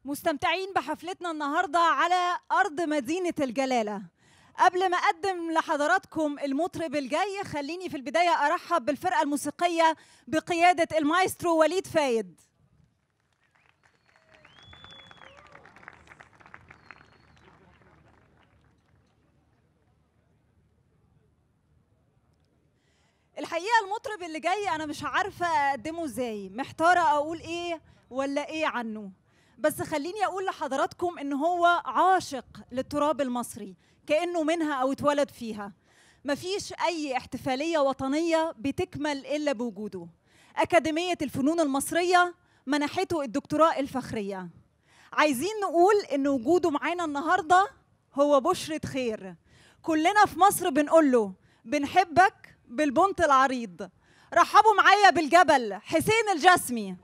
مستمتعين بحفلتنا النهارده على ارض مدينه الجلاله قبل ما اقدم لحضراتكم المطرب الجاي خليني في البدايه ارحب بالفرقه الموسيقيه بقياده المايسترو وليد فايد الحقيقه المطرب اللي جاي انا مش عارفه اقدمه ازاي محتاره اقول ايه ولا ايه عنه بس خليني اقول لحضراتكم ان هو عاشق للتراب المصري كانه منها او اتولد فيها مفيش اي احتفاليه وطنيه بتكمل الا بوجوده اكاديميه الفنون المصريه منحته الدكتوراه الفخريه عايزين نقول ان وجوده معانا النهارده هو بشرة خير كلنا في مصر بنقول له بنحبك بالبنط العريض رحبوا معايا بالجبل حسين الجسمي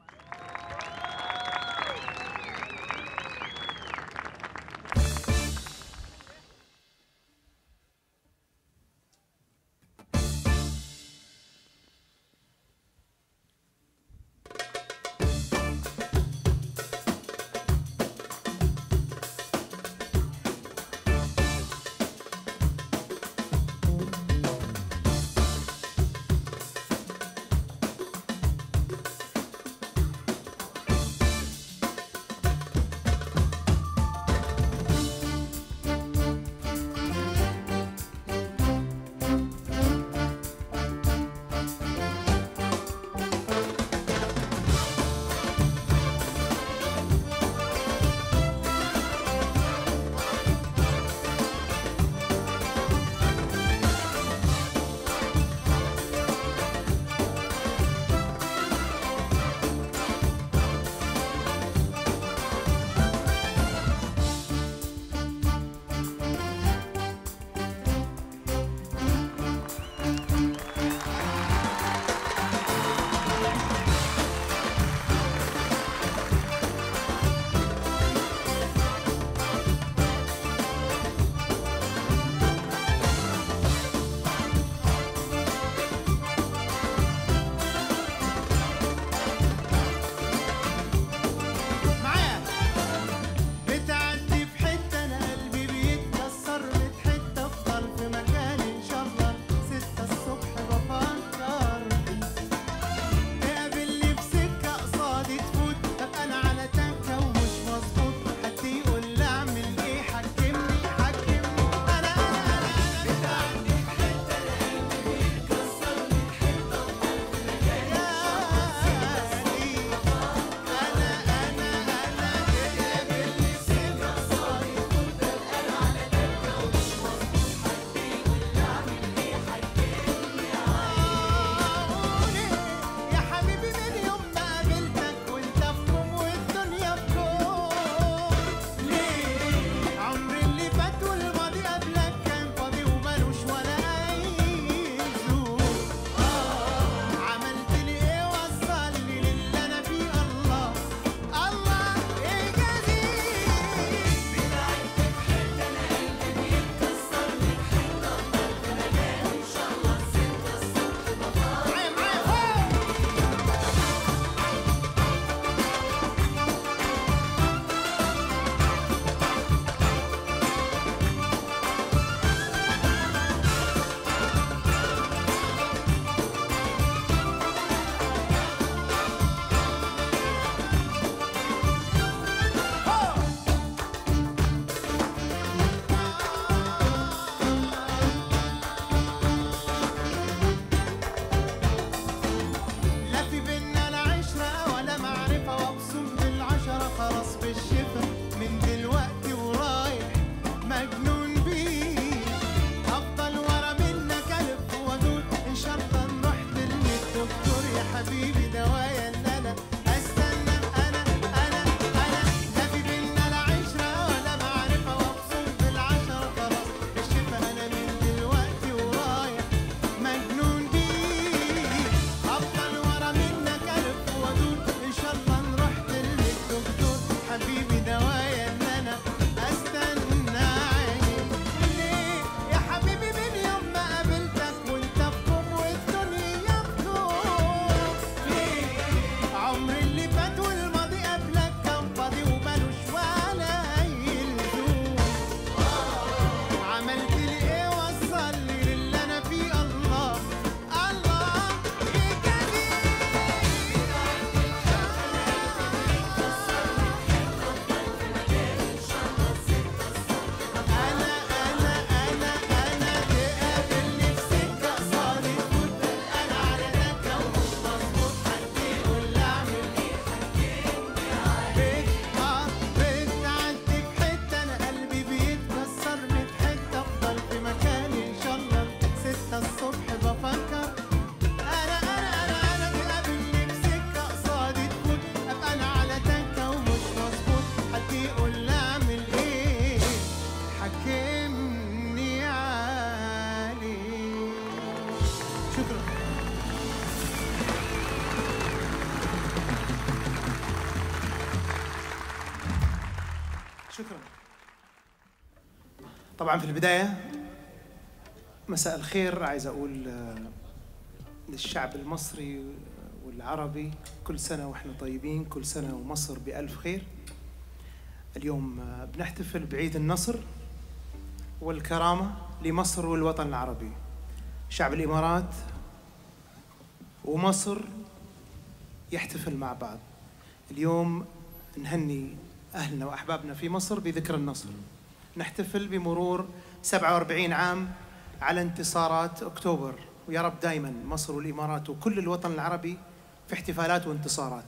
شكرا طبعا في البداية مساء الخير عايز أقول آه، للشعب المصري والعربي كل سنة وإحنا طيبين كل سنة ومصر بألف خير اليوم آه، بنحتفل بعيد النصر والكرامة لمصر والوطن العربي شعب الإمارات ومصر يحتفل مع بعض اليوم نهني أهلنا وأحبابنا في مصر بذكر النصر نحتفل بمرور 47 عام على انتصارات أكتوبر ويا رب دائما مصر والإمارات وكل الوطن العربي في احتفالات وانتصارات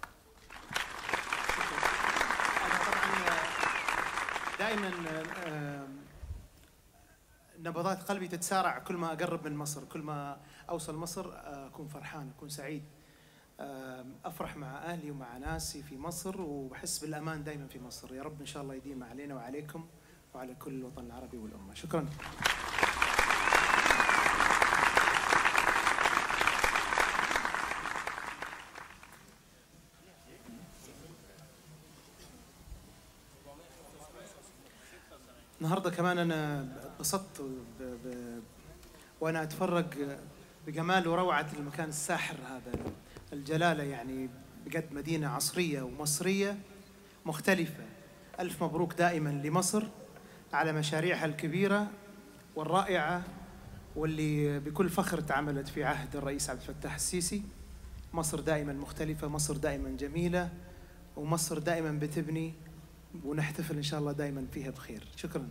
دائما آه، نبضات قلبي تتسارع كل ما اقرب من مصر كل ما اوصل مصر آه، اكون فرحان اكون سعيد آه، افرح مع اهلي ومع ناسي في مصر وبحس بالامان دائما في مصر يا رب ان شاء الله يديم علينا وعليكم وعلى كل الوطن العربي والامه شكرا النهارده كمان انا انبسطت ب... ب... وانا اتفرج بجمال وروعه المكان الساحر هذا الجلاله يعني بجد مدينه عصريه ومصريه مختلفه الف مبروك دائما لمصر على مشاريعها الكبيره والرائعه واللي بكل فخر تعملت في عهد الرئيس عبد الفتاح السيسي مصر دائما مختلفه مصر دائما جميله ومصر دائما بتبني ونحتفل ان شاء الله دائما فيها بخير شكرا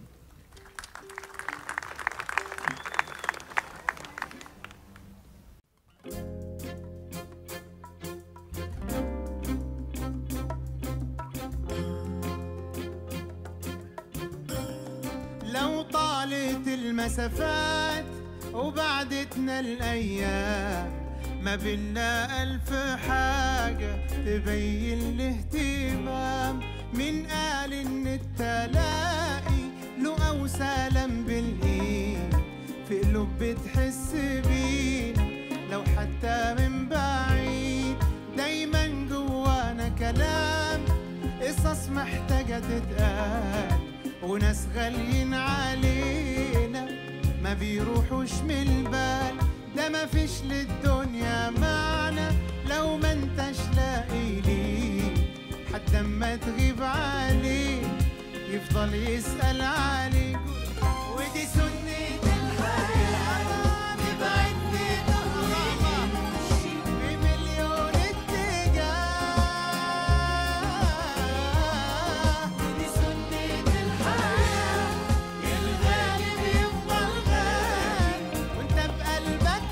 لو طالت المسافات وبعدتنا الايام ما بينا الف حاجه تبين الاهتمام من قال ان التلاقي له او سلام بالايد في قلوب بتحس بينا لو حتى من بعيد دايما جوانا كلام قصص محتاجة تتقال وناس غاليين علينا ما بيروحوش من البال ده ما فيش للدنيا معنى لو ما انتش لاقي ليه حتى اما تغيب عليه يفضل يسأل عليك ودي سنة الحياة نبعد نمشي بمليون اتجاه ودي سنة الحياة الغالي بيفضل غالي وانت بقلبك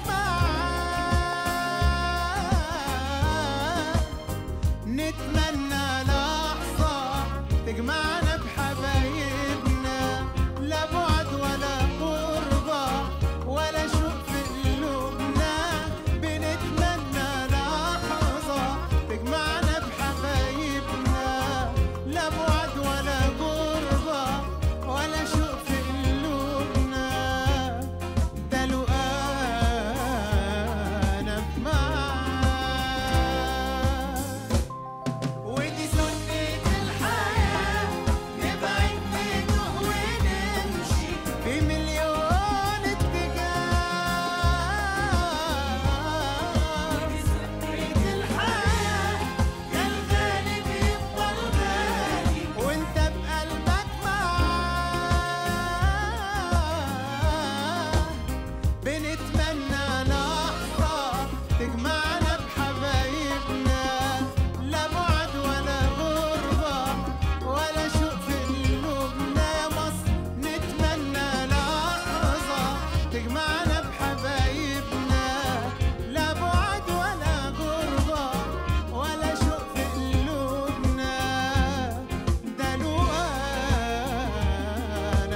معاه نتمنى لحظة تجمعنا بحبايبنا لا بعد ولا قربة ولا شوق في قلوبنا بنتمنى لحظة تجمعنا بحبايبنا لا بعد ولا قربة ولا شوق في قلوبنا ده لو أنا معاك ودي سنة الحياة نبعد نتوه ونمشي في مليون اتجاه ودي سنة الحياة يا الغالي بيفضل غالي وانت بقلبك معاه بنتمنى لحظة تجمعنا بحبايبنا لا بعد ولا غربة ولا شوق في قلوبنا يا مصر نتمنى لحظة تجمعنا بحبايبنا لا بعد ولا غربة ولا شوق في قلوبنا ده لو أنا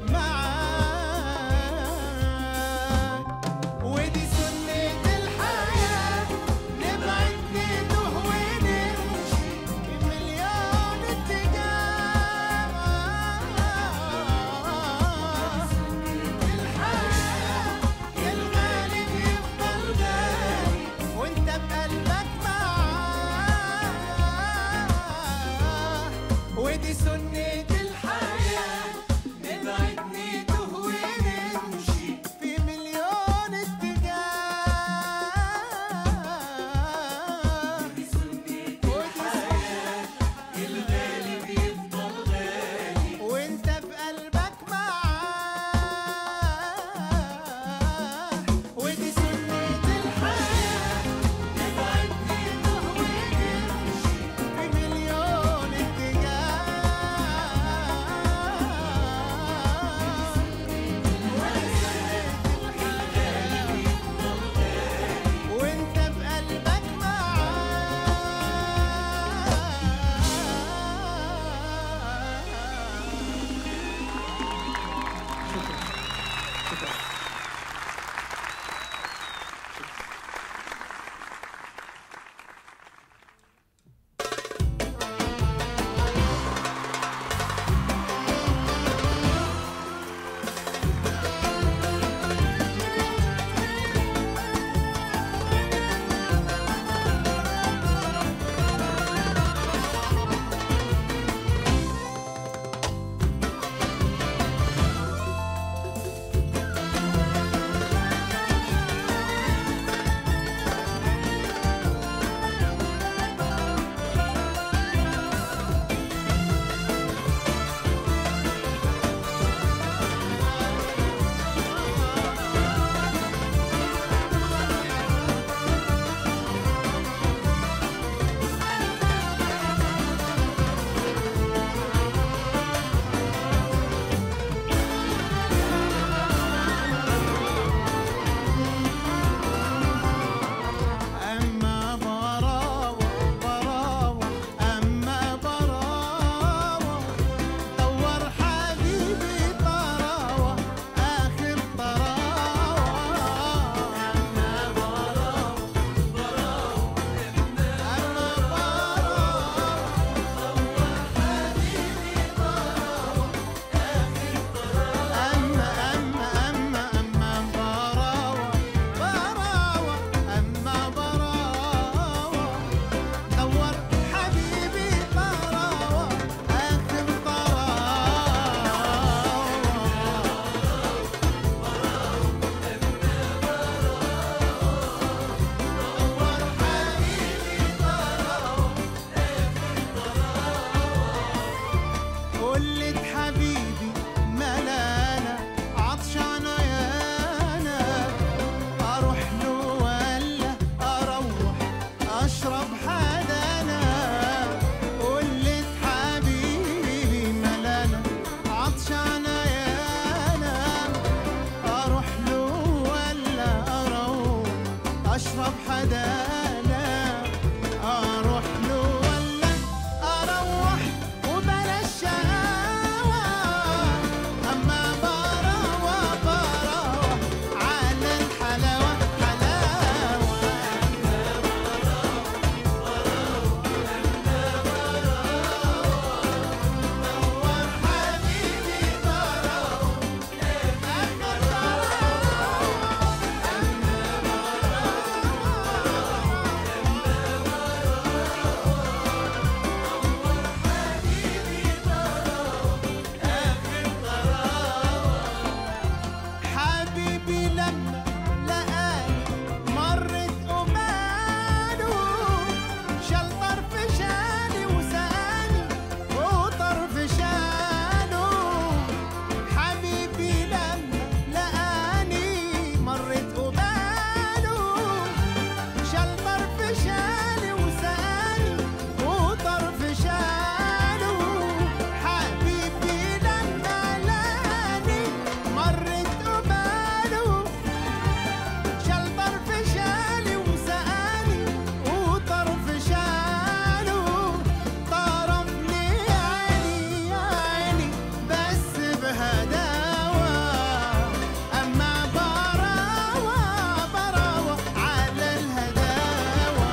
معاك ودي سنة الحياة نبعد نتوه ونمشي بمليون اتجاه الحياة يا الغالي بيفضل غالي وانت بقلبك معاه ودي سنة هدانا اروح له ولا اروح وبلاش شقاوة اما براوة براوة على الحلاوة حلاوة حبيبي براوة اخر براوة حبيبي لما لقاني مرت قباله شال طرف شالي وسقاني وطرف شاله حبيبي لما لقاني مرت قباله شال طرف شالي وسقاني وطرف شاله حبيبي لما لقاني مرت قباله شال طرف شالي وسقاني وطرف شاله طرف لي عيني عيني بس بهداوة أما براوة براوة على الهداوة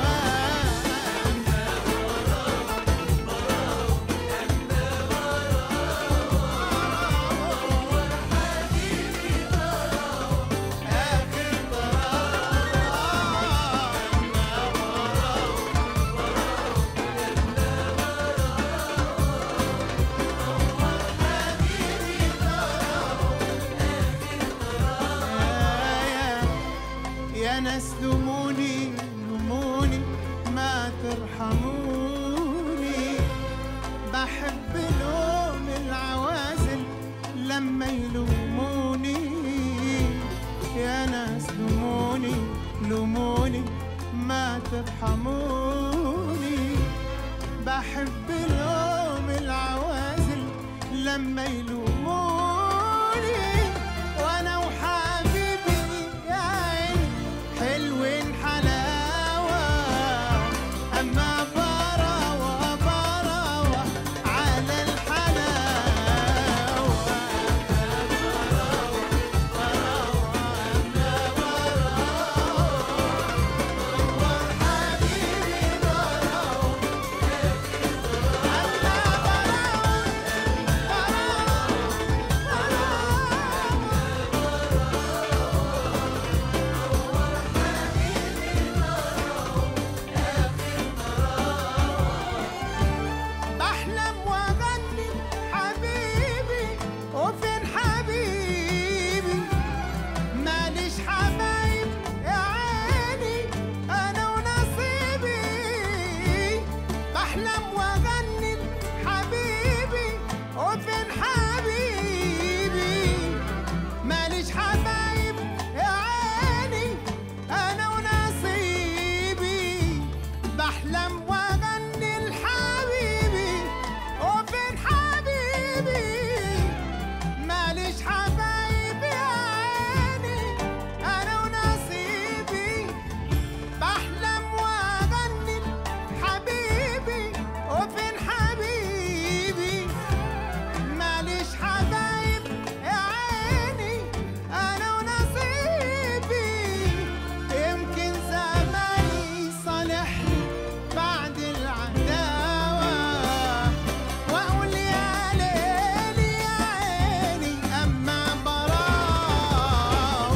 يا ناس لوموني لوموني ما ترحموني بحب لوم العوازل لما يلوموني يا ناس لوموني لوموني ما ترحموني بحب لوم العوازل لما يلوموني وانا وحبيبي يا عيني حلوين حلاوة اما براوة براوة على الحلاوة بحلم واغني حبيبي وفين حبيبي ماليش حبايب يا عيني انا ونصيبي بحلم واغني حبيبي وفين حبيبي ماليش حبايب يا عيني انا ونصيبي بحلم واغني لحبيبي وفين حبيبي ماليش حبايب يا عيني انا ونصيبي بحلم واغني حبيبي وفين حبيبي ماليش حبايب يا عيني انا ونصيبي يمكن زماني صالحني بعد العداوة واقول يا ليل يا عيني اما براوة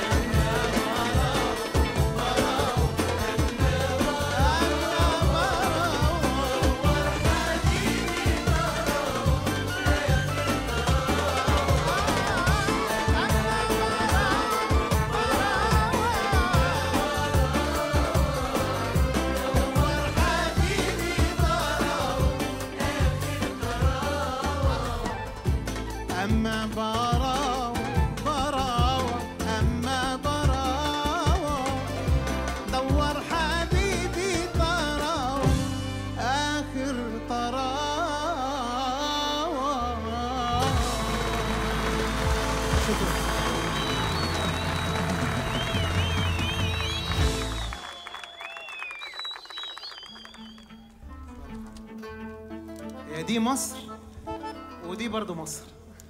أما براوة براوة أما براوة دور حبيبي طراوة آخر طراوة شكرا دي مصر ودي برضو مصر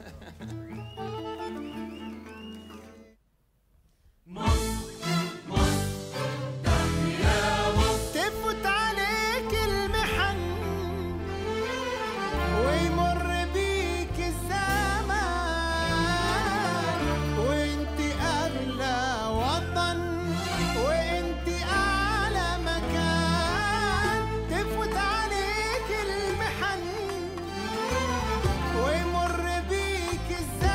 تفوت عليك المحن ويمر بيك الزمان وانت اغلى وطن وانت اعلى مكان تفوت عليك المحن ويمر بيك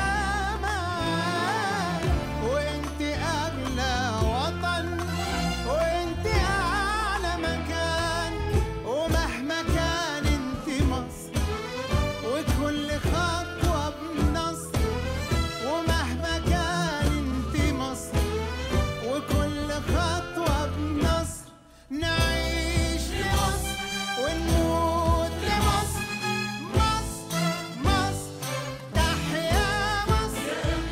الزمان وانت اغلى وطن وانت اعلى مكان ومهما كان انت مصر وكل خطوه بنصر ومهما كان انت مصر وكل خطوه بنصر نعيش لمصر ونموت لمصر مصر مصر تحيا مصر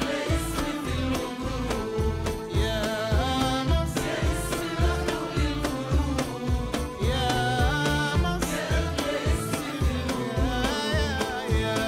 يا مصر يا مصر يا يا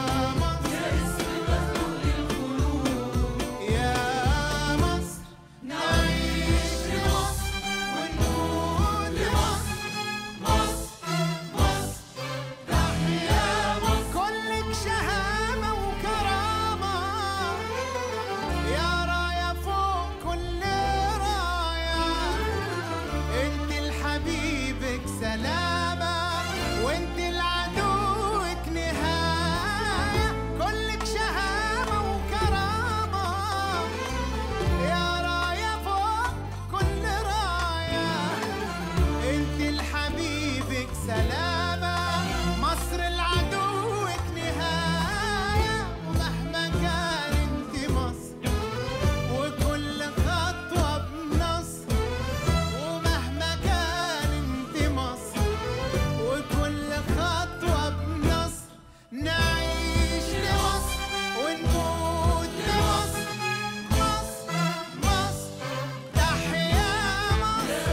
مصر يا مصر نعيش لمصر ونموت لمصر مصر مصر تحيا مصر كلك شهامة وكرامة يا راية فوق كل راية انت لحبيبك سلامة وانت لعدوك نهاية كلك شهامة وكرامة يا راية فوق كل راية انت لحبيبك سلامة مصر لعدوك نهاية ومهما كان انت مصر وكل خطوة بنصر ومهما كان انت مصر وكل خطوة بنصر نعيش لمصر ونموت لمصر مصر مصر تحيا مصر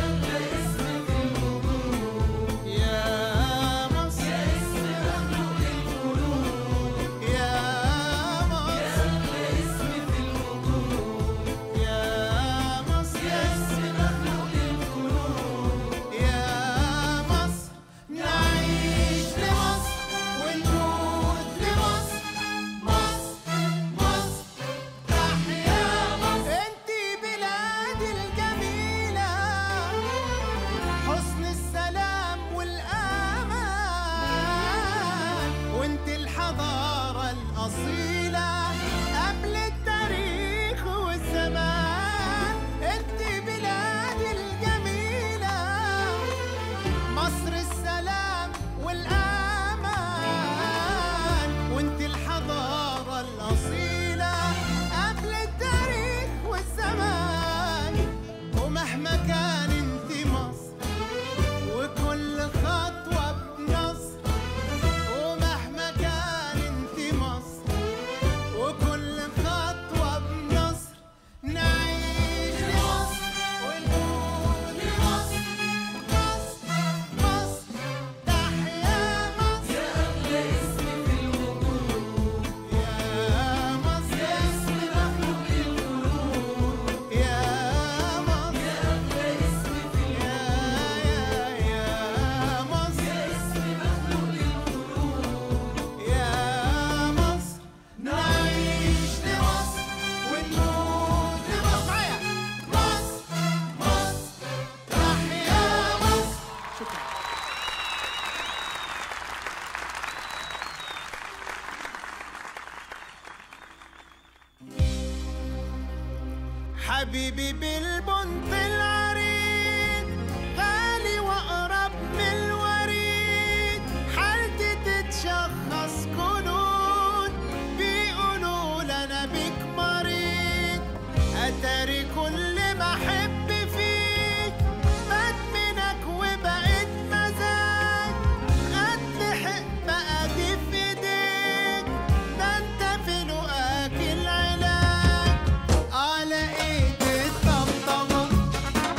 يا مصر يا مصر يا مصر يا مصر نعيش لمصر ونموت لمصر مصر مصر تحيا مصر انتي بلادي الجميلة حسن السلام والأمان وانت الحضارة الأصيلة قبل التاريخ والزمان انت بلادي الجميلة مصر السلام والأمان وانت الحضارة الأصيلة قبل التاريخ والزمان ومهما كان انت مصر وكل خطوة بنصر ومهما كان انت مصر وكل خطوة بنصر نعيش لمصر ونموت لمصر مصر مصر تحيا مصر يا مصر يا اسم مخلوق القلوب يا مصر يا يا يا مصر يا مصر نعيش لمصر ونموت لمصر معايا مصر مصر تحيا مصر شكرا حبيبي بالبنط العريض غالي واقرب من الوريد حالتي تتشخص كنود بيقولوا لنا بيك مريض اتاري كل ما احب فيك مات منك وبقيت مزاج اتلحق بقى دي في ايديك ده انت في لقاك العلاج على ايد الطبطبة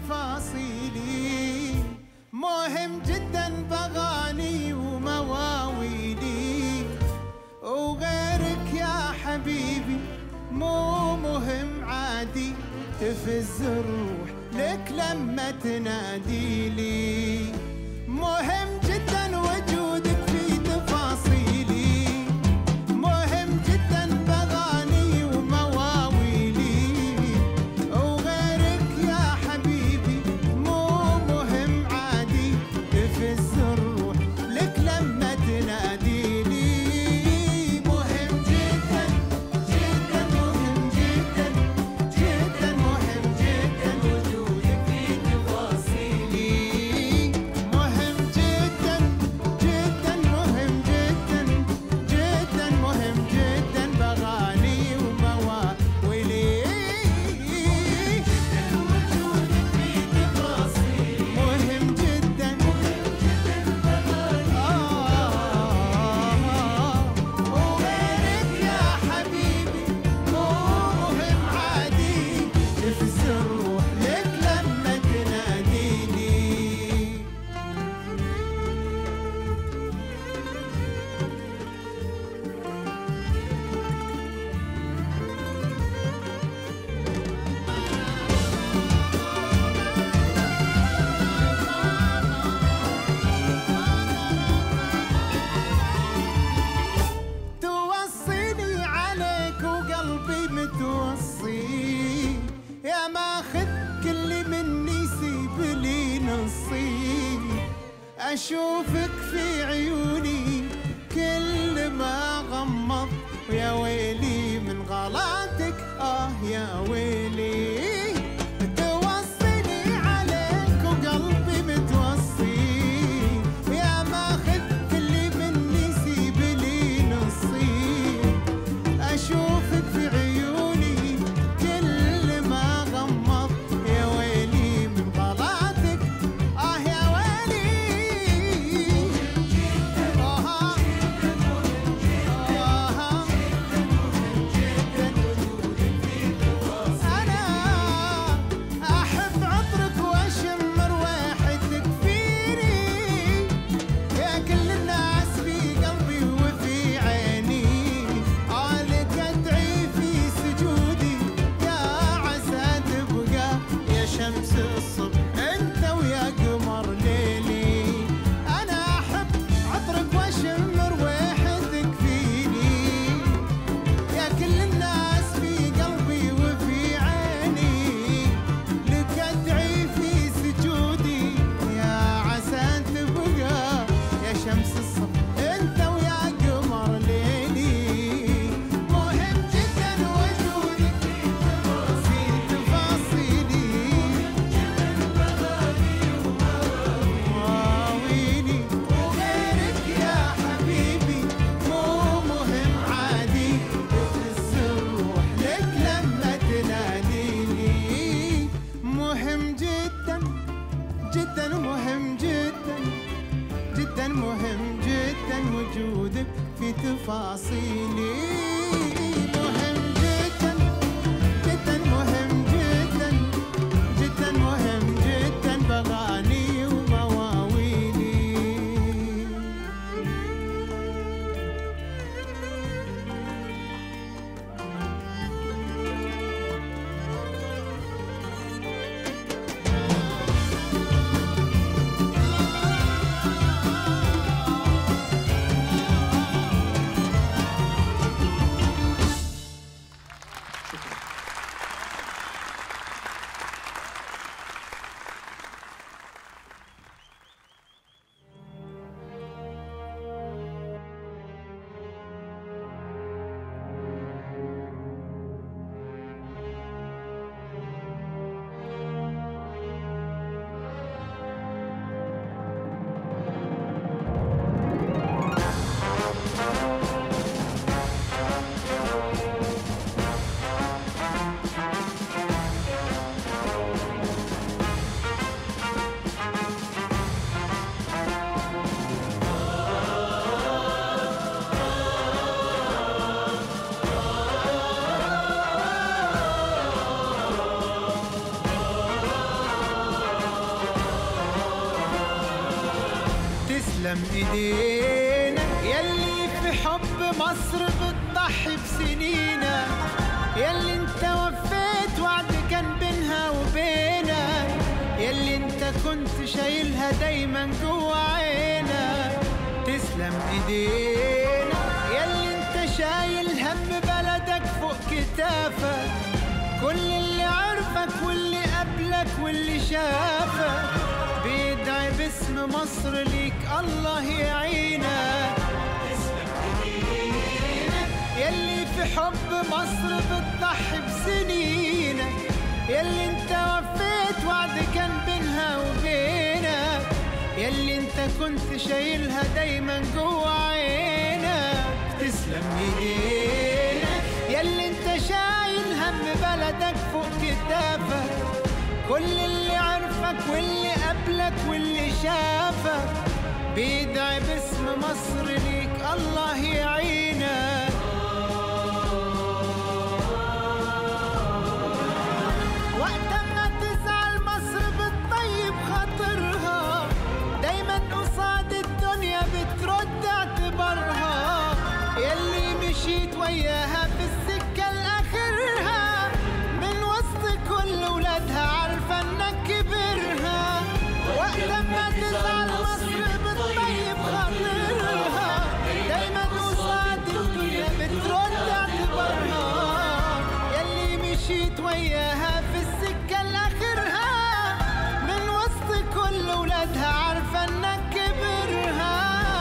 تفاصيلي مهم جدا بغاني ومواويلي وغيرك يا حبيبي مو مهم عادي تفز الروح لك لما تنادي لي مهم جدا وجودك في تفاصيلي مهم جدا بغاني ومواويلي وغيرك يا حبيبي مو مهم عادي تفز الروح لك لما تنادي لي مهم جدا جدا مهم جدا جدا مهم جدا وجودك في تفاصيلي مهم جدا جدا مهم جدا جدا مهم جدا بغاني ومواويلي وجودك في تفاصيلي مهم جدا وغيرك يا حبيبي مو مهم عادي تفز الروح لك لما تناديني توصيني عليك وقلبي متوصي يا ماخذ كل مني سيب لي نصي اشوفك في عيوني كل ما غمض ويا ويلي من غلطك اه يا ويلي توصيني عليك وقلبي متوصي يا ماخذ كل مني سيب لي نصي اشوفك في عيوني كل ما غمض يا ويلي من غلطك اه يا ويلي آه آه أنا أحب عطرك وأشم رواحتك فيني يا كل الناس في قلبي وفي عيني عالك أدعي في سجودي يا عسى تبقى يا شمس الصبح أنت ويا قمر ليلي أنا أحب عطرك وأشم رواحتك فيني يا كل الناس في قلبي وفي عيني لك ادعي في سجودي يا عسى تبقى يا شمس الصبح انت ويا قمر ليلي مهم جدا وجودك في تفاصيلي مواويلي وغيرك يا حبيبي مو مهم عادي تفز الروح لك لما تناديني مهم جدا جدا مهم جدا جدا مهم جدا وجودك في تفاصيلي مهم جدا جدا مهم جدا جدا مهم جدا بغاني ومواويلي تسلم ايدينا يلي في حب مصر بتضحي بسنينا يلي انت وفيت وعد كان بينها وبينك يلي انت كنت شايلها دايما جوا عينك تسلم ايدينا يلي انت شايل هم بلدك فوق كتافك كل اللي عرفك واللي قبلك واللي شافك بيدعي باسم مصر ليك الله يعينك يلي في حب مصر بتضحي بسنينك يلي انت وفيت وعد كان بينها وبينك يلي انت كنت شايلها دايما جوا عينك تسلم ايدينك يلي انت شايل هم بلدك فوق كتافك كل اللي عرفك واللي قبلك واللي شافك بيدعي باسم مصر ليك الله يعينك وقت ما تزعل مصر بتطيب خاطرها دايما قصاد الدنيا بترد اعتبارها يلي مشيت وياها في السكة لآخرها من وسط كل ولادها عارفة انك كبرها وقت ما تزعل مصر بتطيب خاطرها دايما قصاد الدنيا بترد اعتبارها يلي مشيت وياها في السكة لآخرها من وسط كل ولادها عارفة انك كبرها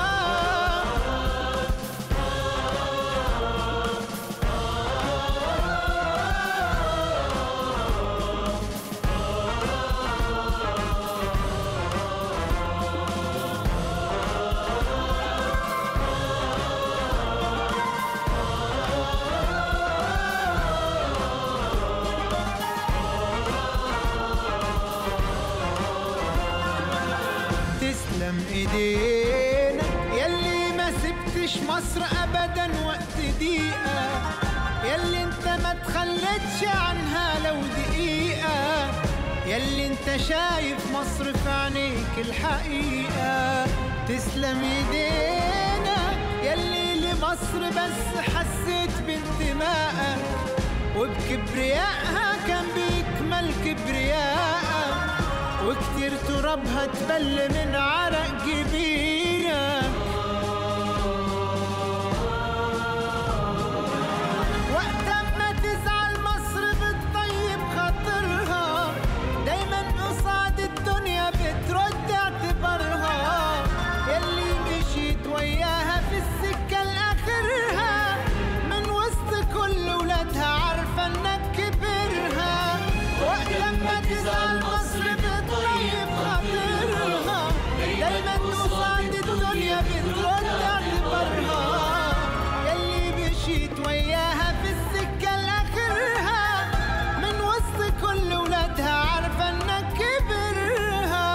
تسلم ايدينا يلي ما سبتش مصر ابدا وقت دقيقة يلي انت ما تخلتش عنها لو دقيقة يلي انت شايف مصر في عينيك الحقيقة تسلم ايدينا يلي لمصر بس حسيت بانتمائك وبكبريائها كان بيكمل كبريائك وكتير ترابها تبل من عرق جبينك وقت ما تزعل مصر بتطيب خاطرها دايما قصاد الدنيا بترد اعتبارها يلي مشيت وياها في السكة لآخرها من وسط كل ولادها عارفة انك كبرها وقت ما تزعل مصر بتطيب خاطرها دايما قصاد الدنيا بترد اعتبارها يلي مشيت وياها في السكة لآخرها من وسط كل ولادها عارفة انك كبرها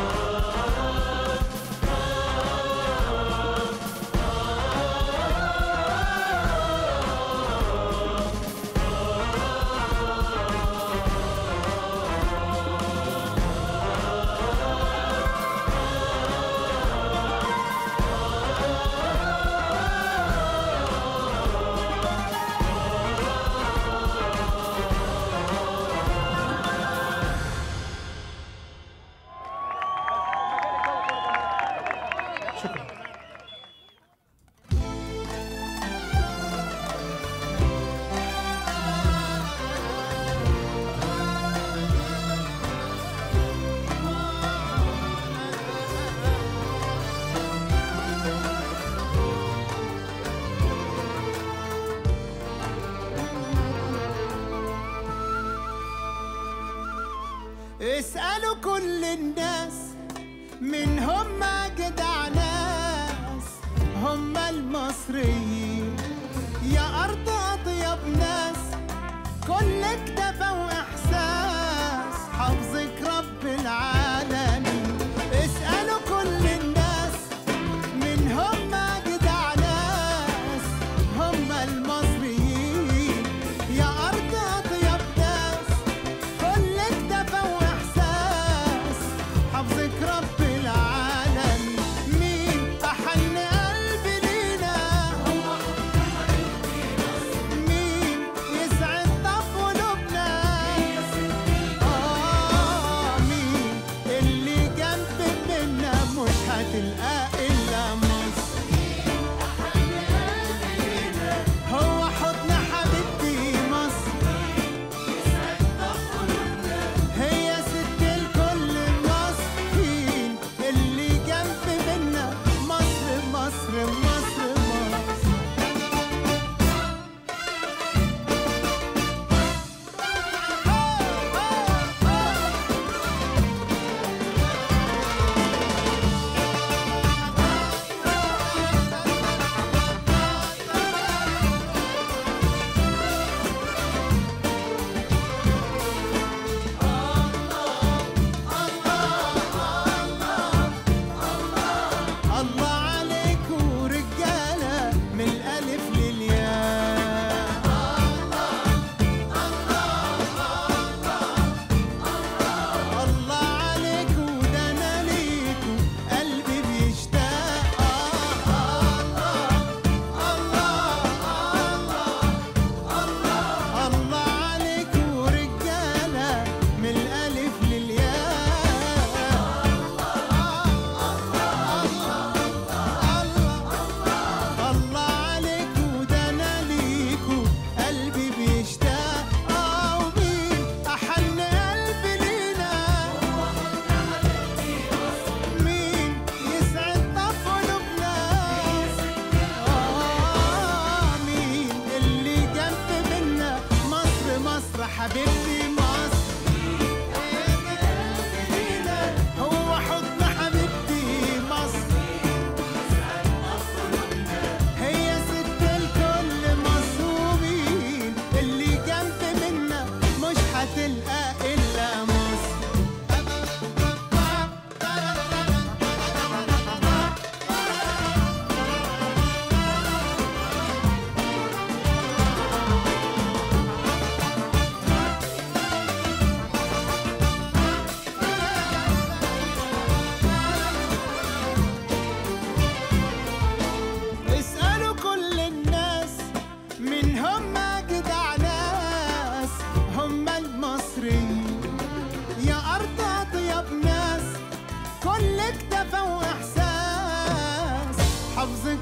اسألوا كل الناس من هم جدع ناس هم المصريين يا أرض أطيب ناس كل اكتفى وإحساس حافظك رب العالمين اسألوا كل الناس من هم جدع ناس هم المصريين يا أرض أطيب ناس كل اكتفى واحساس حافظك رب العالمين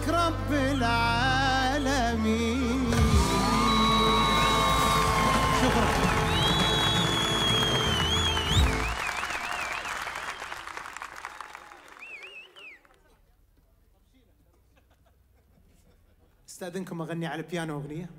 رب العالمين شكرا استاذنكم اغني على البيانو اغنيه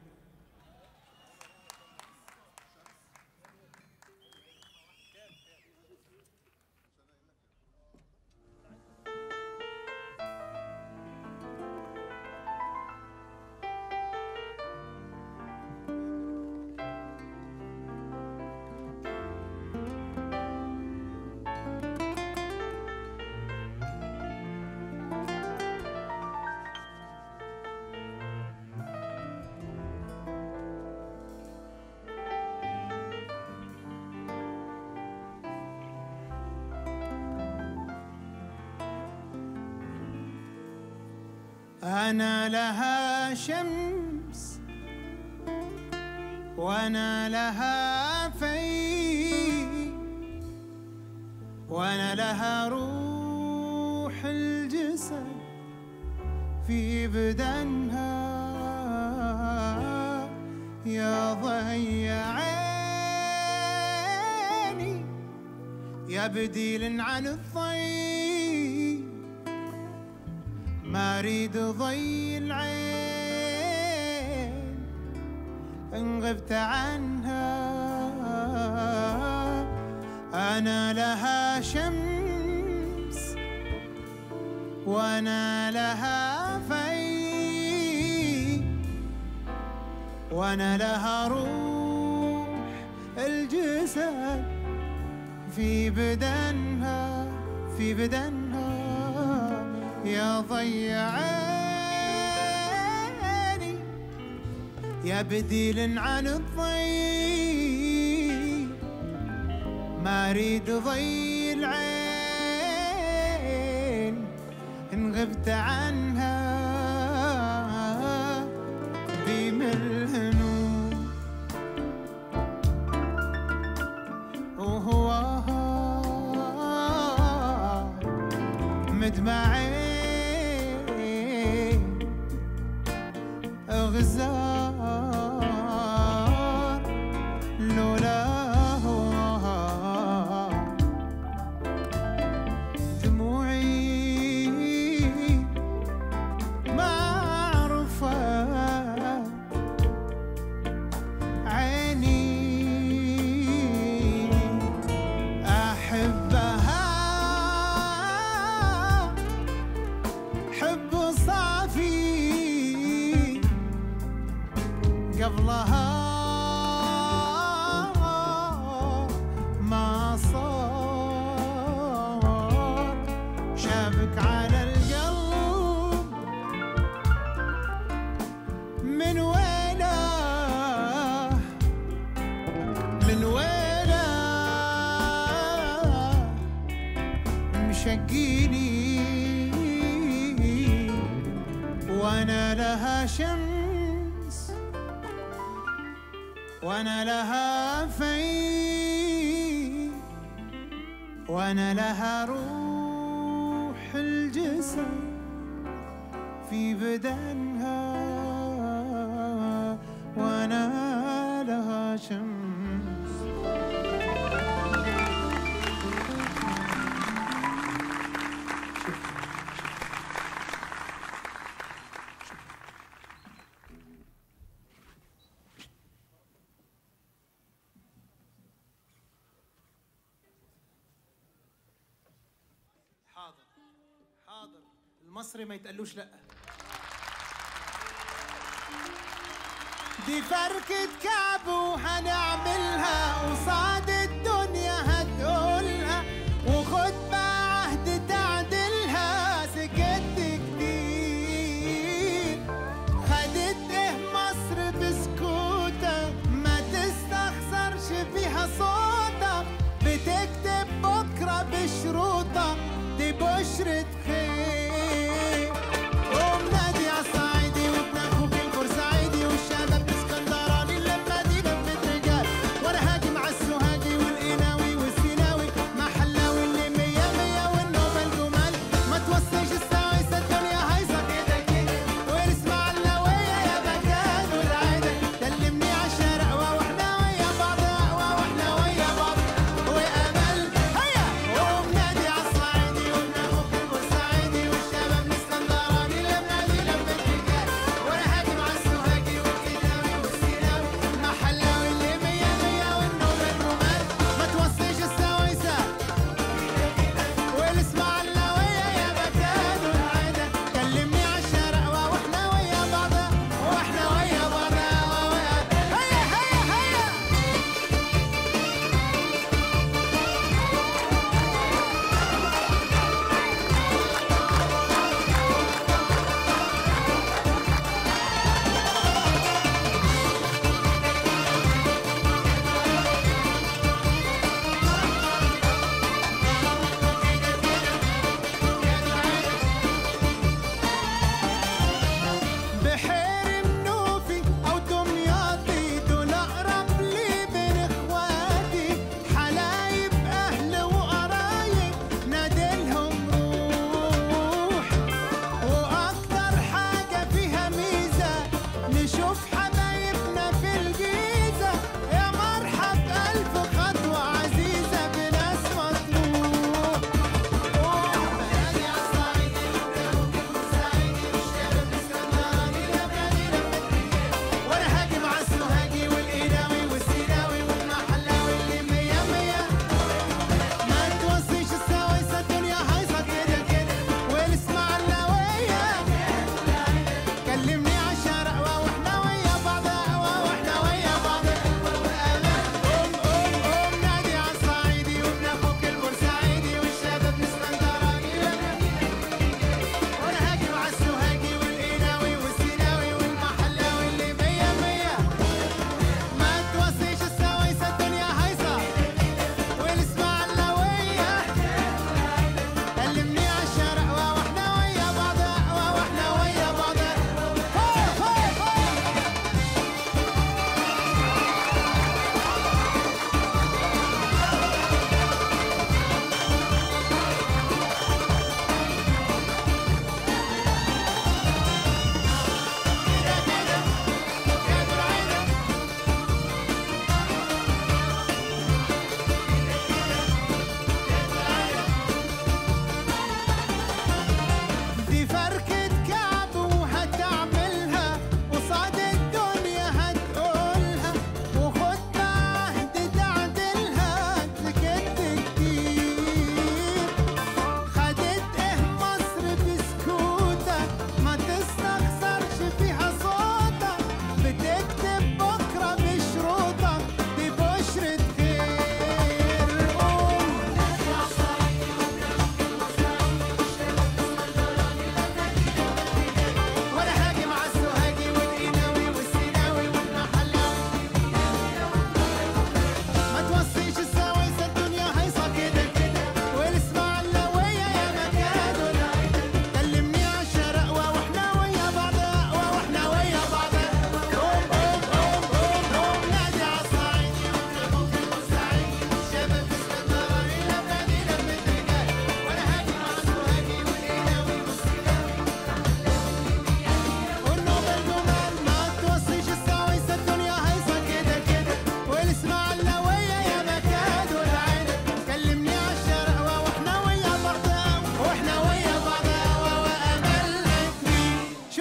أنا لها شمس وأنا لها في وأنا لها روح الجسد في بدنها يا ضي عيني يا بديل عن الضي ما اريد ضي العين ان غبت عنها انا لها شمس وانا لها في وانا لها روح الجسد في بدنها في بدنها يا ضي عيني يا بديل عن الضي ما اريد ضي العين ان غبت عنها بملهنون وهو مدمعين غزار لولا هو دموعي ما عرفت عيني أحبها حب صافي قبلها ما صار شابك على القلب من وينه من وينه مشقيني وانا لها شمس وانا لها في وانا لها روح الجسد في بدنها وانا لها شمس حاضر حاضر المصري ما يتقلوش لا دي فركة كعب وهنعملها قصاد الدنيا هتقولها وخد بقى عهد تعدلها سكت كتير خدت ايه مصر بسكوتك ما تستخسرش فيها صوتك بتكتب بكرة بشروطك دي بشرة خير قوم نادي على الصعيدي وابن اخوك البورسعيدي والشباب الاسكندراني لما دي لمة رجال وانا هاجم على السوهاجي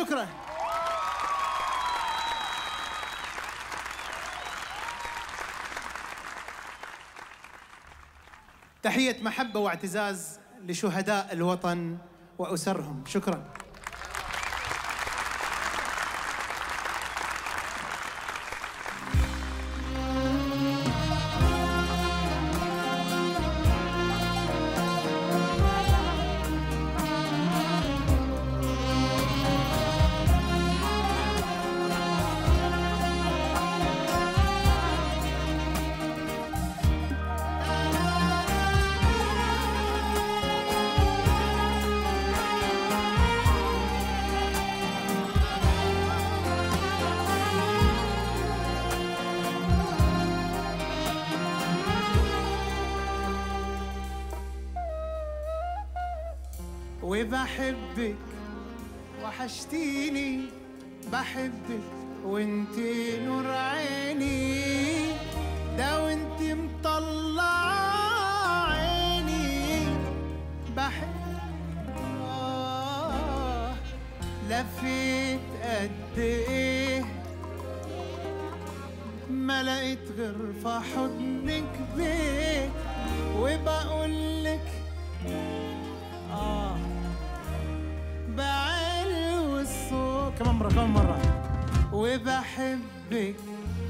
شكرا تحية محبة واعتزاز لشهداء الوطن وأسرهم شكرا وبحبك وحشتيني بحبك وانت نور عيني ده وانت مطلع عيني بحب آه لفيت قد ايه ما لقيت غير في حضنك بيت وبقولك آه بعلو الصوت كمان مرة كمان مرة وبحبك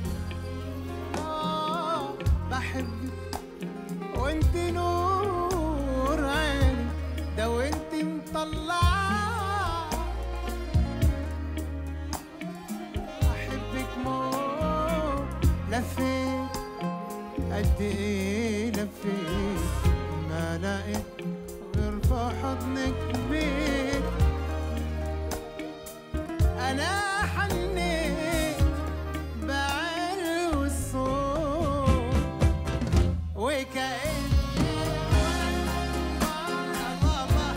آه بحبك وانت نور عيني ده وانت مطلعة بحبك موت لفيت قد ايه لفيت ما لقيت غير في حضنك بيت انا حنيت بعلو الصوت وكأن الله الله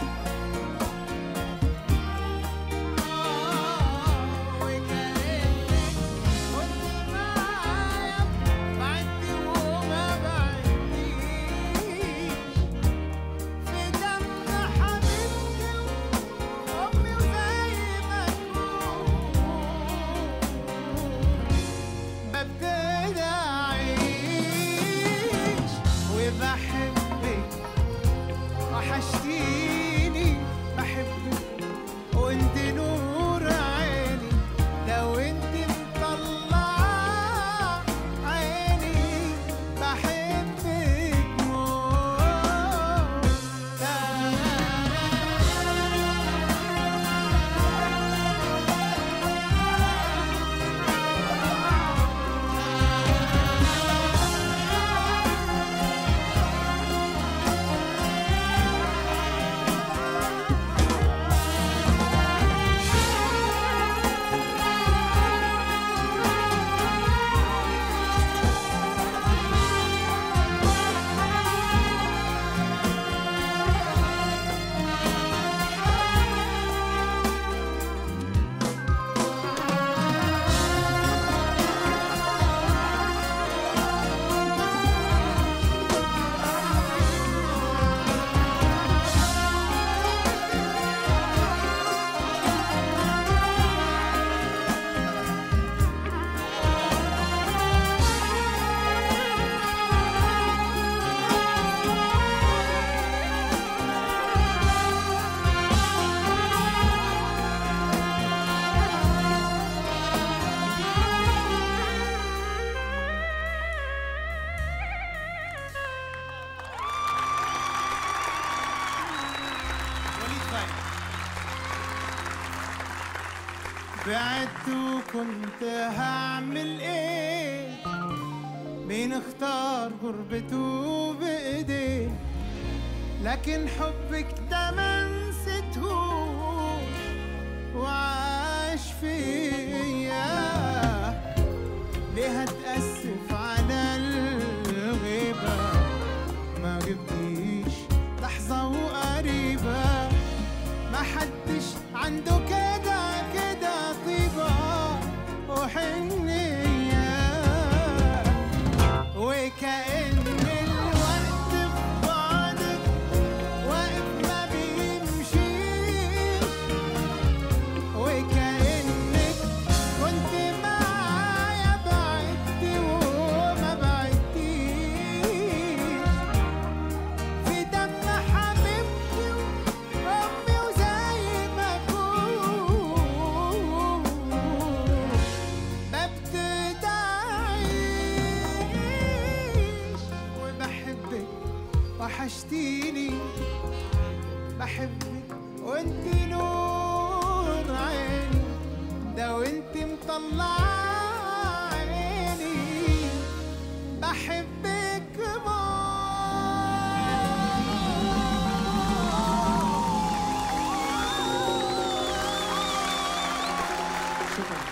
آه، وكأنك كنت معايا بعدتي وما بعدتيش في دم حبيبتي وأمي وزي ما تكون ببتدي أعيش وبحبك وحشتيني بحبك وانت نور عيني لو انت مطلعة عيني بحبك موت وليد فايد بعدت وكنت هعمل ايه مين اختار غربته بايديه لكن حبك ده ما نسيتهوش وعاش فيا ليه هتأسف على الغيبة ما جبتيش لحظة وقريبة ما حدش عنده كده كده طيبة وحنية وكأن الوقت في بعدك واقف ما بيمشيش شكرا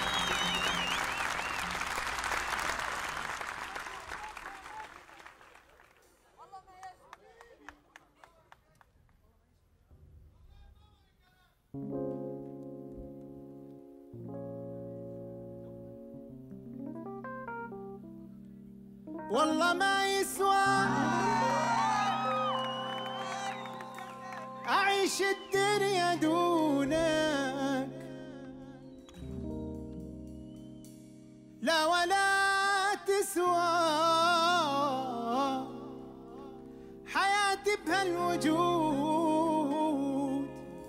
والله ما يسوى أعيش الدنيا دونك لا ولا تسوى حياتي بهالوجود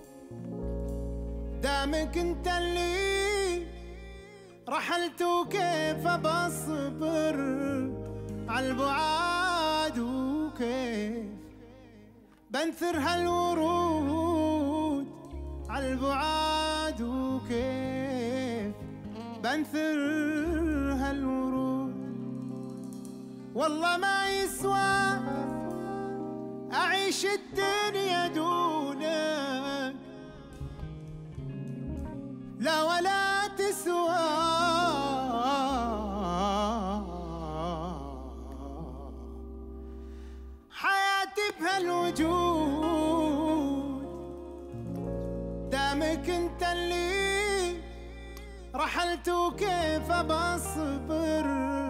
دامك انت اللي رحلت وكيف بصبر عالبعاد وكيف بنثر هالورود عالبعاد وكيف بنثر هالورود والله ما يسوى أعيش الدنيا دونك لا ولا تسوى حياتي بهالوجود دامك انت اللي رحلت وكيف بصبر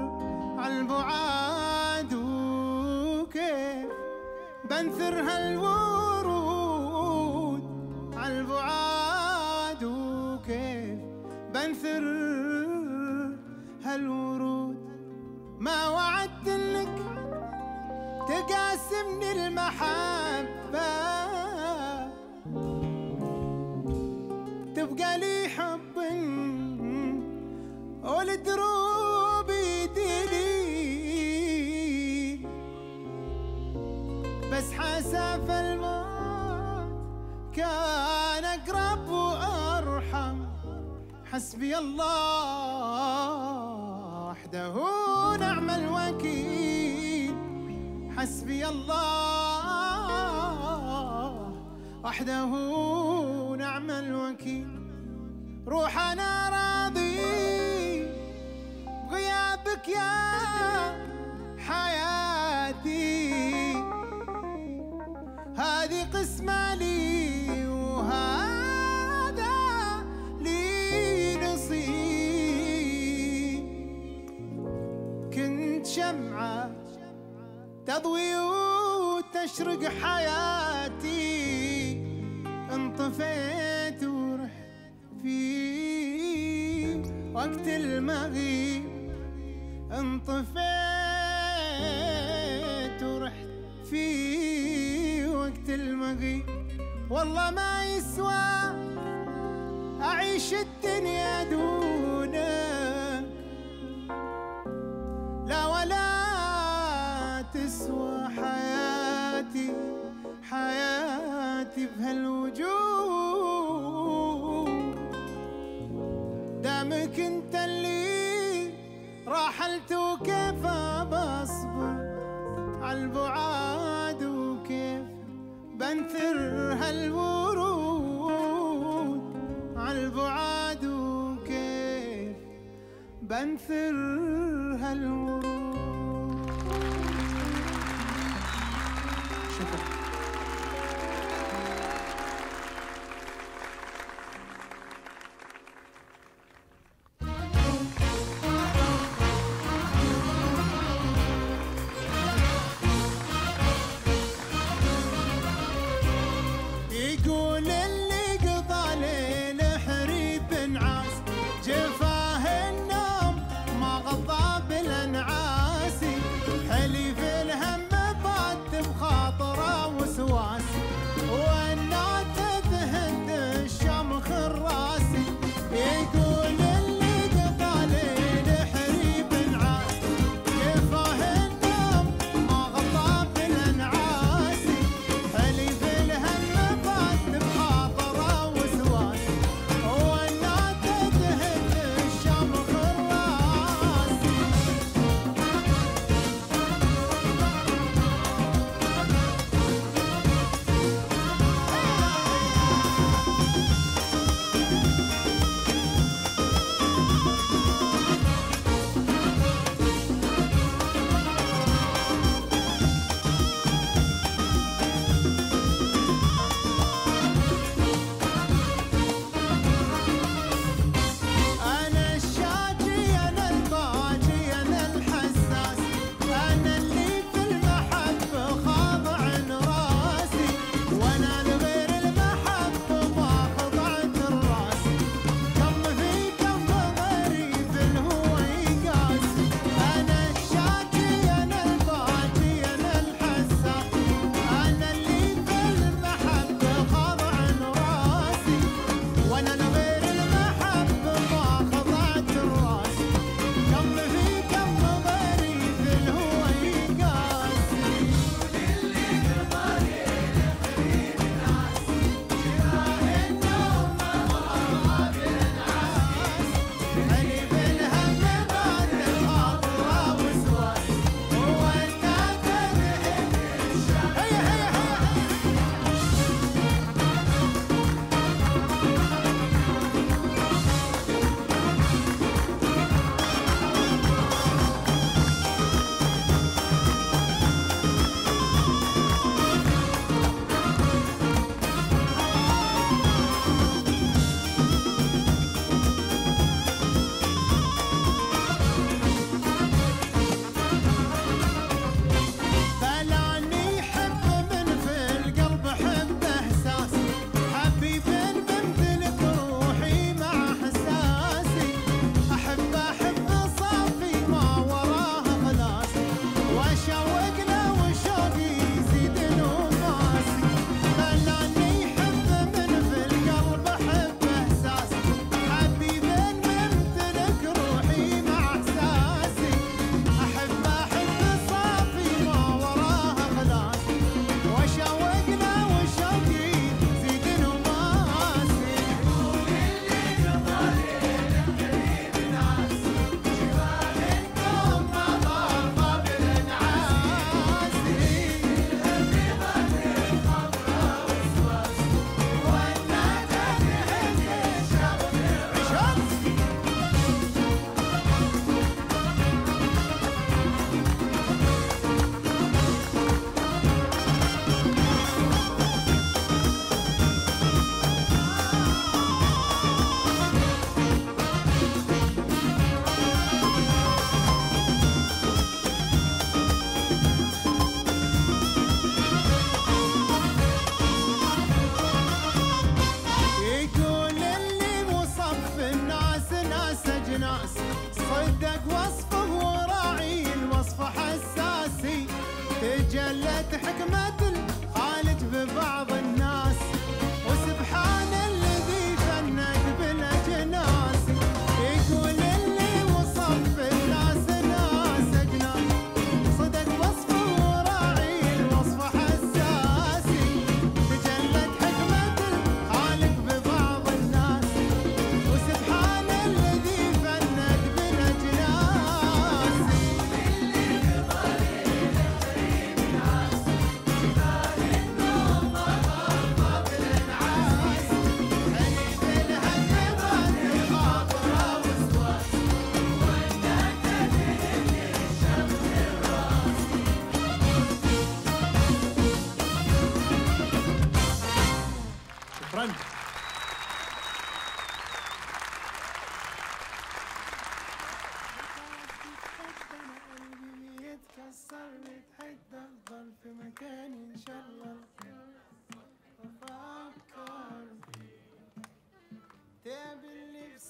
عالبعاد وكيف بنثر هالورود عالبعاد وكيف بنثر هالورود ما وعدت لك تقاسمني المحبة تبقى لي حب والدروب يدلي بس حساف الموت كان أقرب وأرحم حسبي الله وحده نعم الوكيل حسبي الله وحده نعم الوكيل روح انا راضي غيابك يا حياتي هذه قسمة لي وهذا لي نصيب كنت شمعة تضوي وتشرق حياتي انطفيت ورحت في وقت المغيب انطفيت ورحت في وقت المغيب والله ما يسوى أعيش الدنيا دونك لا ولا تسوى حياتي حياتي بهالوجود دامك انت اللي راحلت وكيف بصبر عالبعاد وكيف بنثر هالورود عالبعاد وكيف بنثر هالورود شكرا يقول اللي قضى ليل حريب نعاس جفاه النوم ما غضى بالانعاس حليف الهم بات بخاطره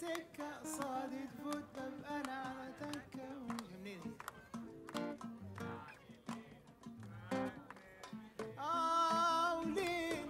بسكة صادي تفوت ببقى انا على تكة منين آه وليه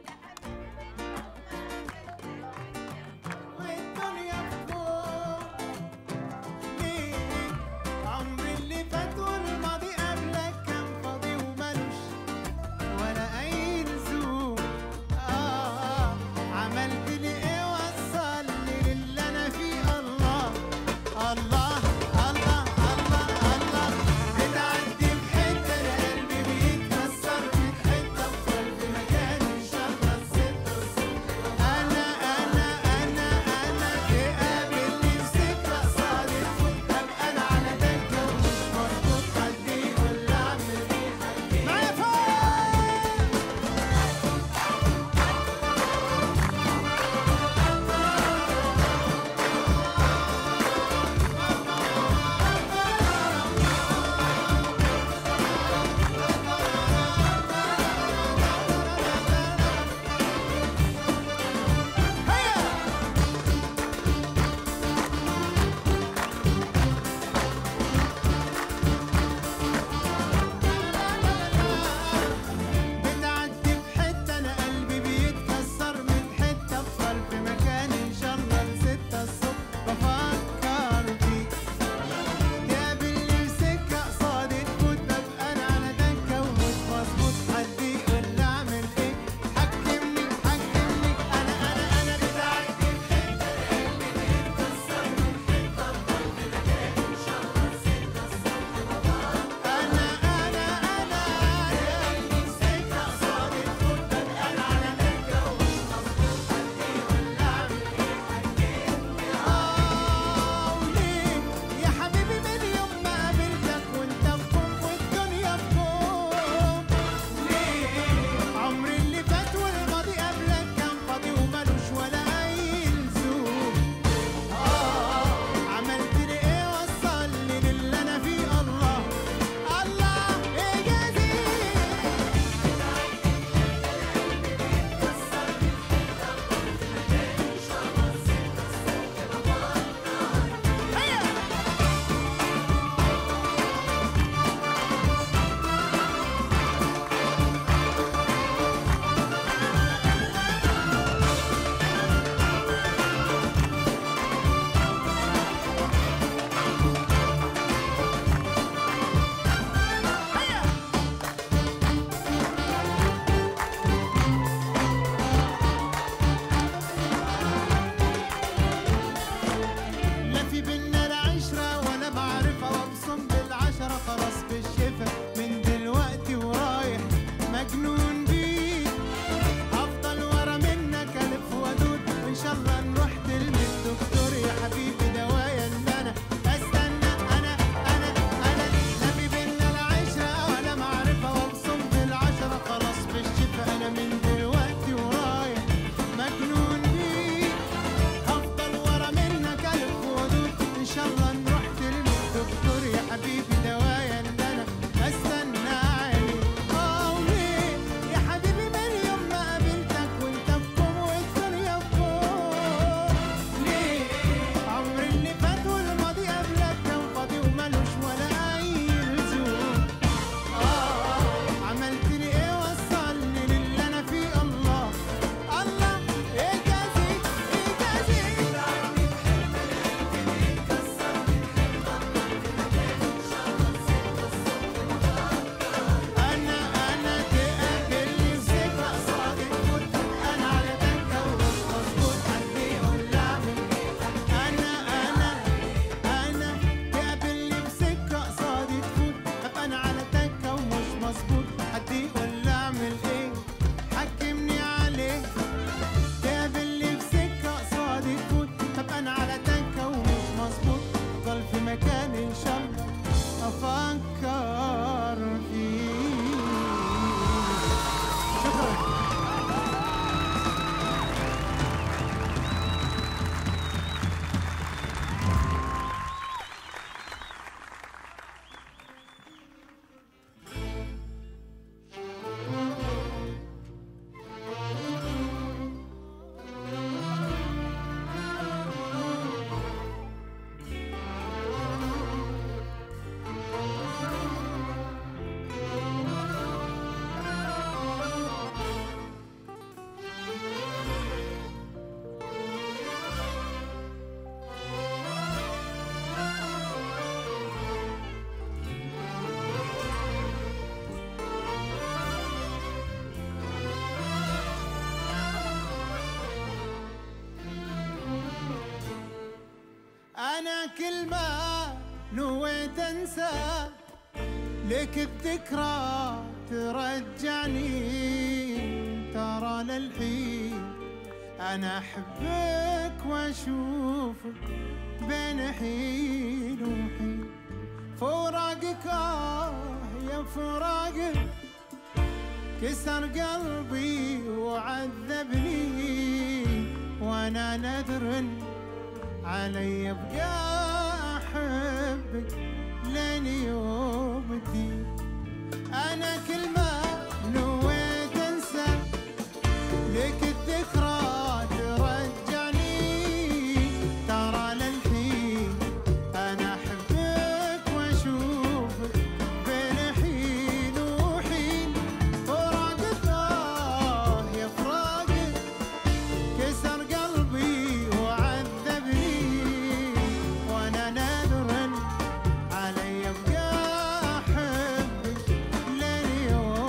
والدنيا فوق ليه عمري اللي فات والماضي قبلك كان فاضي وملوش ولا أي لزوم آه عملت لي إيه وصلني للي أنا فيه الله الله الله الله الله بتعدي بحتة القلب بيتكسر من حتة بفضل في مكان إن شاء الله الستة الصبح أنا أنا أنا أنا تقابلني في سكة صادق أبقى أنا على دكة ومش مربوط حد يقول لي أعمل إيه معايا فوق بتعدي بحتة أنا قلبي بيتكسر من حتة أفضل في مكان إن شاء الله لستة الصبح بفكر فيك تقابلني في سكة قصادي تفوت ببقى أنا على دكة ومش مظبوط حد يقول لي أعمل إيه حكمني حكمني أنا أنا أنا بتعدي بحتة قلبي بيتكسر من حتة أفضل في مكان إن شاء الله لستة الصبح بفكر أنا أنا أنا تقابلني في سكة قصادي تفوت ببقى أنا على دكة ومش مظبوط حد يقول لي أعمل إيه آه وليه يا حبيبي من يوم ما قابلتك وانت في كوم والدنيا في كوم ليه عمري اللي فات والماضي قبلك كان فاضي ومالوش ولا أي لزوم آه عملت لي إيه وصلني للي أنا فيه الله الله إجازي لا في بينا لا عشرة ولا معرفة وابصم بالعشرة خلاص بالشفا من دلوقتي ورايح مجنون بيك هفضل ورا منك الف وادور وان شاء الله نروح تلمس دكتور يا حبيبي دوايا ان انا استنى انا انا انا لا في بينا لا عشرة ولا معرفة وابصم بالعشرة خلاص بالشفا انا من دلوقتي ورايح مجنون بيك هفضل ورا منك ألف ودود إن شاء الله نروح تلمس دكتور يا حبيبي دوايا إن أنا أستنى عليك آه وليه يا حبيبي من يوم ما قابلتك وأنت في كوم والدنيا في كوم ليه عمري اللي فات والماضي قبلك كان فاضي ومالوش ولا أي لزوم آه عملت لي إيه وصلني للي أنا فيه الله الله إجازي إجازي أنا أنا تقابلني بثقة صادق كنت أنا على دكة ومش مظبوط حد يقول لي أعمل إيه أنا أنا أنا تقابلني بسكة صادق فوت أبقى أنا على دكة ومش مظبوط حد يقول لي أعمل إيه حكمني عليه تقابلني بسكة صادق فوت أبقى أنا على دكة ومش مظبوط ضل في مكان إن شاء الله أفكر فيه شكرا أنا كل ما نويت أنسى لك الذكرى ترجعني ترى للحين أنا أحبك وأشوفك بين حين وحين فراقك آه يا فراقك كسر قلبي وعذبني وانا نذر علي ابقى احبك لين يوم الدين انا كل ما نويت انسى لك الذكرى ترجعني ترى للحين انا احبك واشوفك بين حين وحين فراقك آه يا فراقك كسر قلبي وعذبني وانا نادر علي ابقى احبك لين يوم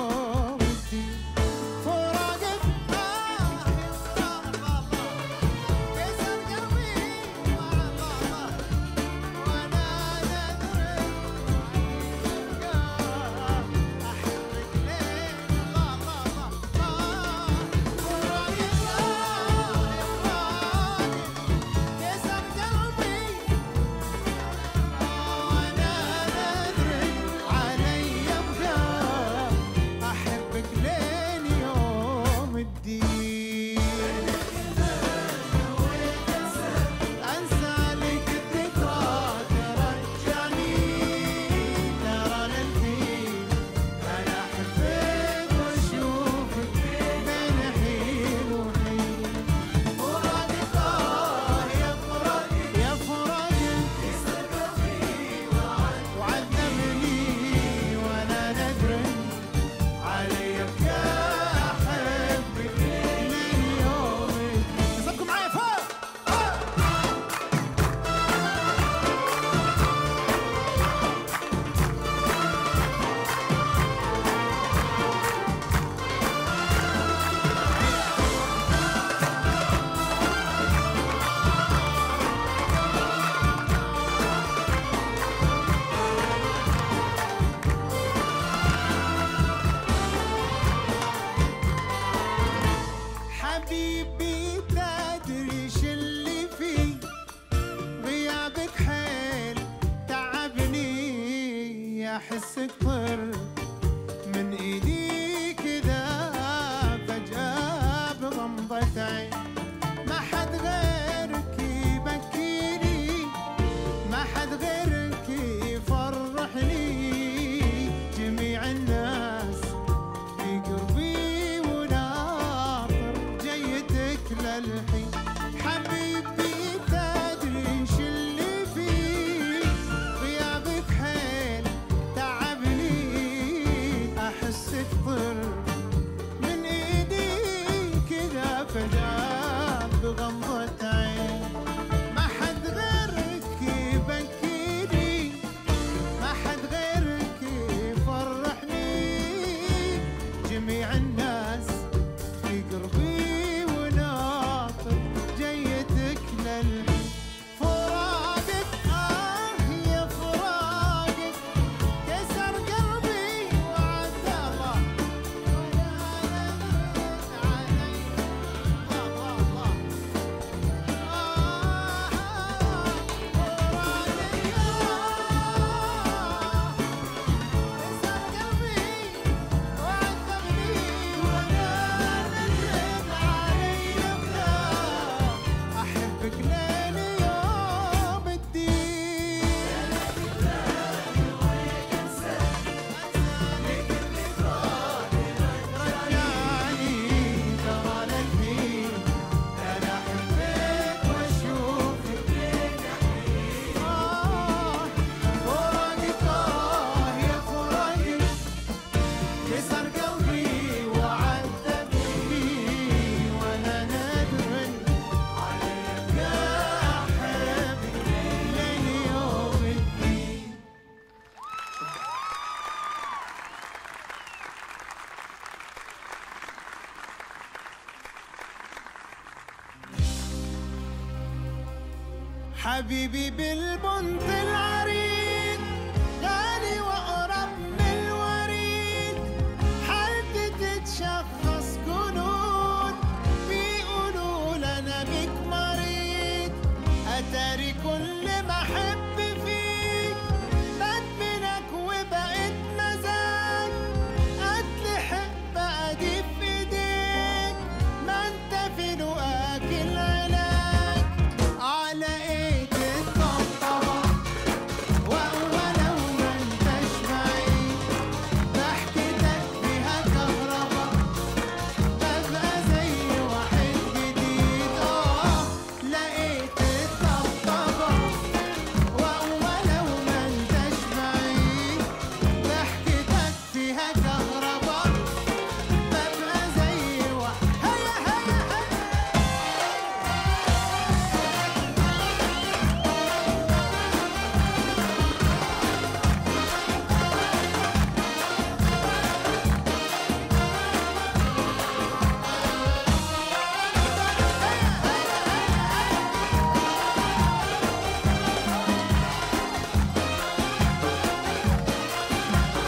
حبيبي بالبنط العريض غالي واقرب من الوريد حالتي تتشخص جنون بيقولوا انا بيك مريض اتاري كل ما احب فيك مات منك وبقيت مزاج اتلحق بقى دي في ايديك ما انت في لقاك العلاج على ايه تطبطب ولو ما انتش بعيد ضحكتك فيها كهربا ببقى زي واحد جديد اه لقيت الطبطبة ولو ما انتش بعيد ضحكتك فيها كهربا ببقى زي واحد هيا هيا هيا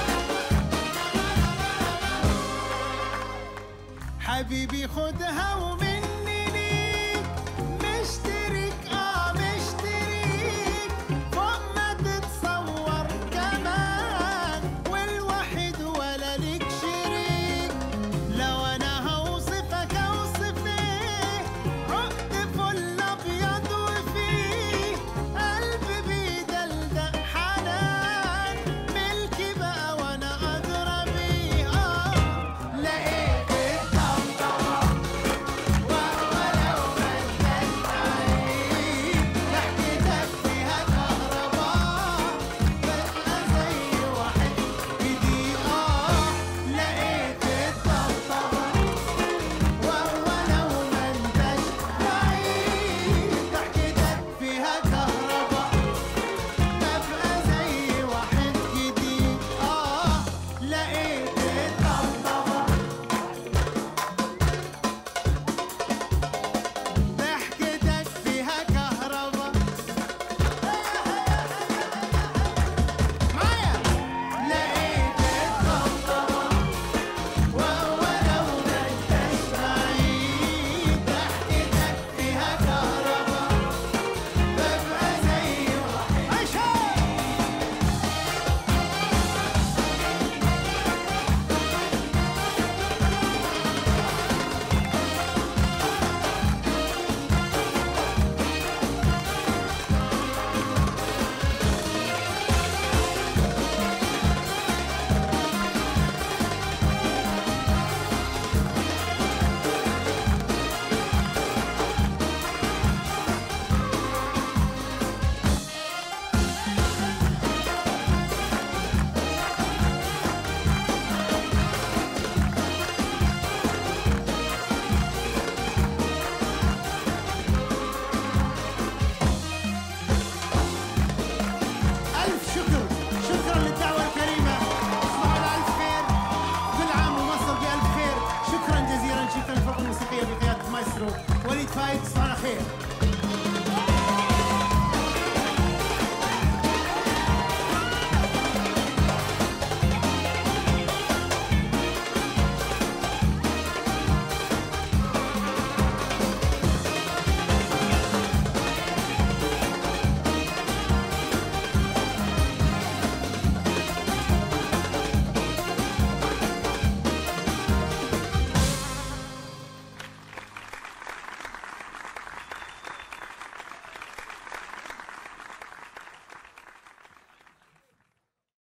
حبيبي خدها